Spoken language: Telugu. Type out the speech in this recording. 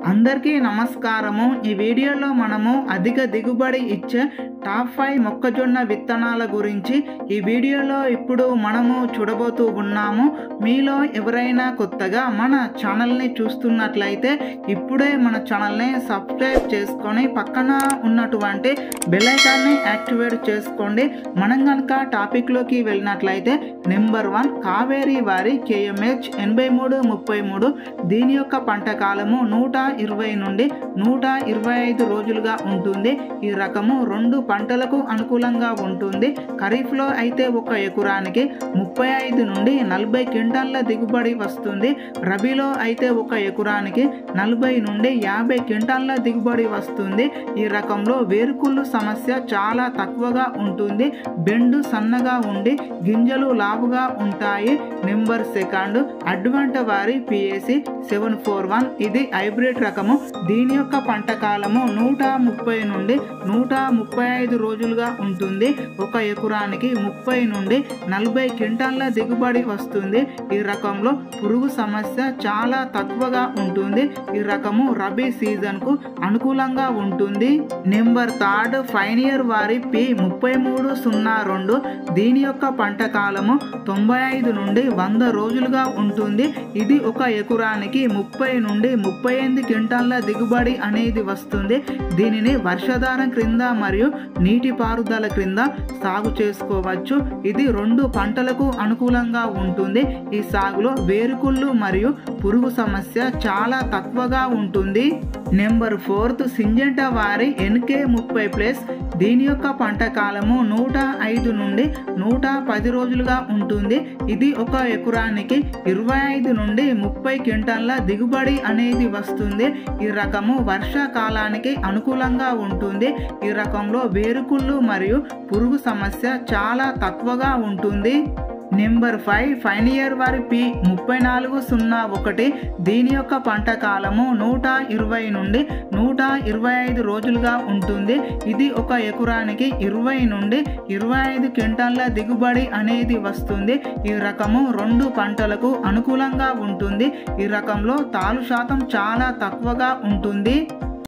అందరికీ నమస్కారము ఈ వీడియోలో మనము అధిక దిగుబడి ఇచ్చే టాప్ ఫైవ్ మొక్కజొన్న విత్తనాల గురించి ఈ వీడియోలో ఇప్పుడు మనము చూడబోతూ ఉన్నాము మీలో ఎవరైనా కొత్తగా మన ఛానల్ని చూస్తున్నట్లయితే ఇప్పుడే మన ఛానల్ని సబ్స్క్రైబ్ చేసుకొని పక్కన ఉన్నటువంటి బెల్ ఐకాన్ని యాక్టివేట్ చేసుకోండి మనం కనుక టాపిక్లోకి వెళ్ళినట్లయితే నెంబర్ వన్ కావేరి వారి కేఎంహెచ్ ఎనభై మూడు ముప్పై మూడు దీని యొక్క పంట కాలము నూట ఇరవై నుండి నూట ఇరవై ఐదు రోజులుగా ఉంటుంది ఈ రకము రెండు పంటలకు అనుకూలంగా ఉంటుంది ఖరీఫ్లో అయితే ఒక ఎకరానికి ముప్పై ఐదు నుండి నలభై క్వింటాల్ల దిగుబడి వస్తుంది రబీలో అయితే ఒక ఎకరానికి నలభై నుండి యాభై క్వింటాల్ల దిగుబడి వస్తుంది ఈ రకంలో వేరుకుళ్ళు సమస్య చాలా తక్కువగా ఉంటుంది బెండు సన్నగా ఉండి గింజలు లావుగా ఉంటాయి నెంబర్ సెకండ్ అడ్వంట వారి పిఏసి సెవెన్ ఫోర్ వన్ ఇది హైబ్రిడ్ రకము దీని యొక్క పంట కాలము నూట ముప్పై నుండి నూట ముప్పై ఐదు రోజులుగా ఉంటుంది ఒక ఎకరానికి ముప్పై నుండి నలభై క్వింటాల్ల దిగుబడి వస్తుంది ఈ రకంలో పురుగు సమస్య చాలా తక్కువగా ఉంటుంది ఈ రకము రబీ సీజన్కు అనుకూలంగా ఉంటుంది నెంబర్ థర్డ్ ఫైనియర్ వారి పి ముప్పై మూడు సున్నా రెండు దీని యొక్క పంట కాలము తొంభై ఐదు నుండి వంద రోజులుగా ఉంటుంది ఇది ఒక ఎకరానికి ముప్పై నుండి ముప్పై ఎనిమిది క్వింటాల్ల దిగుబడి అనేది వస్తుంది దీనిని వర్షాధారం క్రింద మరియు నీటిపారుదల క్రింద సాగు చేసుకోవచ్చు ఇది రెండు పంటలకు అనుకూలంగా ఉంటుంది ఈ సాగులో వేరుకుళ్ళు మరియు పురుగు సమస్య చాలా తక్కువగా ఉంటుంది నెంబర్ ఫోర్త్ సింజెంటా వారి ఎన్కే ముప్పై ప్లస్ దీని యొక్క పంట కాలము నూట ఐదు నుండి నూట పది రోజులుగా ఉంటుంది ఇది ఒక ఎకరానికి ఇరవై ఐదు నుండి ముప్పై క్వింటాల్ల దిగుబడి అనేది వస్తుంది ఈ రకము వర్షాకాలానికి అనుకూలంగా ఉంటుంది ఈ రకంలో వేరుకుళ్ళు మరియు పురుగు సమస్య చాలా తక్కువగా ఉంటుంది నెంబర్ ఫైవ్ ఫైన్ ఇయర్ వారి పి ముప్పై నాలుగు సున్నా ఒకటి దీని యొక్క పంట కాలము నూట ఇరవై నుండి నూట ఇరవై ఐదు రోజులుగా ఉంటుంది ఇది ఒక ఎకరానికి ఇరవై నుండి ఇరవై ఐదు క్వింటాల్ల దిగుబడి అనేది వస్తుంది ఈ రకము రెండు పంటలకు అనుకూలంగా ఉంటుంది ఈ రకంలో తాలు శాతం చాలా తక్కువగా ఉంటుంది